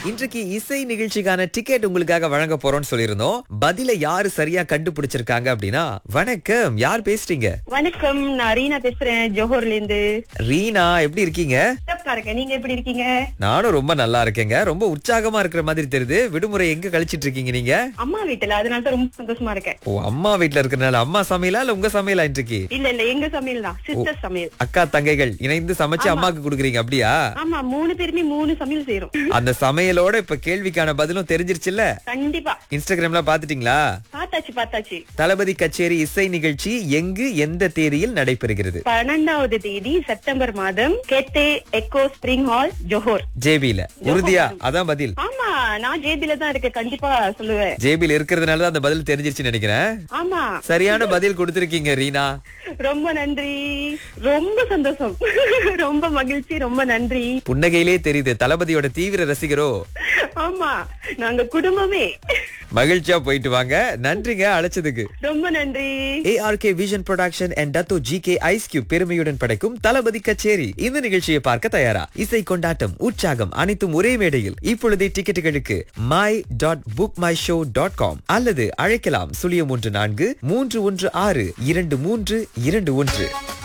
இன்றைக்கு இசை நிகழ்ச்சிக்கான டிக்கெட் உங்களுக்காக வழங்க போறோம்னு சொல்லியிருந்தோம் பதில யாரு சரியா கண்டுபிடிச்சிருக்காங்க அப்படின்னா வணக்கம் யார் பேசுறீங்க வணக்கம் நான் ரீனா பேசுறேன் ஜோஹர்ல இருந்து ரீனா எப்படி இருக்கீங்க சிறப்பா இருக்கேன் நீங்க எப்படி இருக்கீங்க நானும் ரொம்ப நல்லா இருக்கேங்க ரொம்ப உற்சாகமா இருக்கிற மாதிரி தெரியுது விடுமுறை எங்க கழிச்சிட்டு இருக்கீங்க நீங்க அம்மா வீட்டுல அதனால தான் ரொம்ப சந்தோஷமா இருக்கேன் ஓ அம்மா வீட்ல இருக்கறனால அம்மா சமையலா இல்ல உங்க சமையலா இன்றைக்கு இல்ல இல்ல எங்க சமையல் தான் சிஸ்டர் சமையல் அக்கா தங்கைகள் இணைந்து சமைச்சு அம்மாக்கு கொடுக்குறீங்க அப்படியா ஆமா மூணு பேருமே மூணு சமையல் செய்யறோம் அந்த சமையலோட இப்ப கேள்விக்கான பதிலும் தெரிஞ்சிருச்சுல்ல கண்டிப்பா இன்ஸ்டாகிராம்ல பாத்துட்டீங்களா பார்த்தாச்சு பார்த்தாச்சு தளபதி கச்சேரி இசை நிகழ்ச்சி எங்கு எந்த தேதியில் நடைபெறுகிறது பன்னெண்டாவது தேதி செப்டம்பர் மாதம் Cathay echo spring hall Johor ஜேபில உறுதியா அதான் பதில் ஆமா நான் ஜேபில தான் இருக்கேன் கண்டிப்பா சொல்லுவேன் ஜேபில இருக்கிறதுனால தான் அந்த பதில் தெரிஞ்சிருச்சுன்னு நினைக்கிறேன் ஆமா சரியான பதில் கொடுத்திருக்கீங்க ரீனா ரொம்ப நன்றி ரொம்ப சந்தோஷம் ரொம்ப மகிழ்ச்சி ரொம்ப நன்றி புன்னகையிலே தெரியுது தளபதியோட தீவிர ரசிகரோ ஆமா நாங்க குடும்பமே மகிழ்ச்சியா போயிட்டு வாங்க நன்றிங்க அழைச்சதுக்கு ரொம்ப நன்றி ARK vision production and Dato G K ice cube பெருமையுடன் படைக்கும் தளபதி கச்சேரி இந்த நிகழ்ச்சியை பார்க்க தயாரா இசை கொண்டாட்டம் உற்சாகம் அனைத்தும் ஒரே மேடையில் இப்பொழுதே டிக்கெட்டுகளுக்கு my dot book my show dot com அல்லது அழைக்கலாம் சுழியம் ஒன்று நான்கு மூன்று ஒன்று ஆறு இரண்டு மூன்று இரண்டு ஒன்று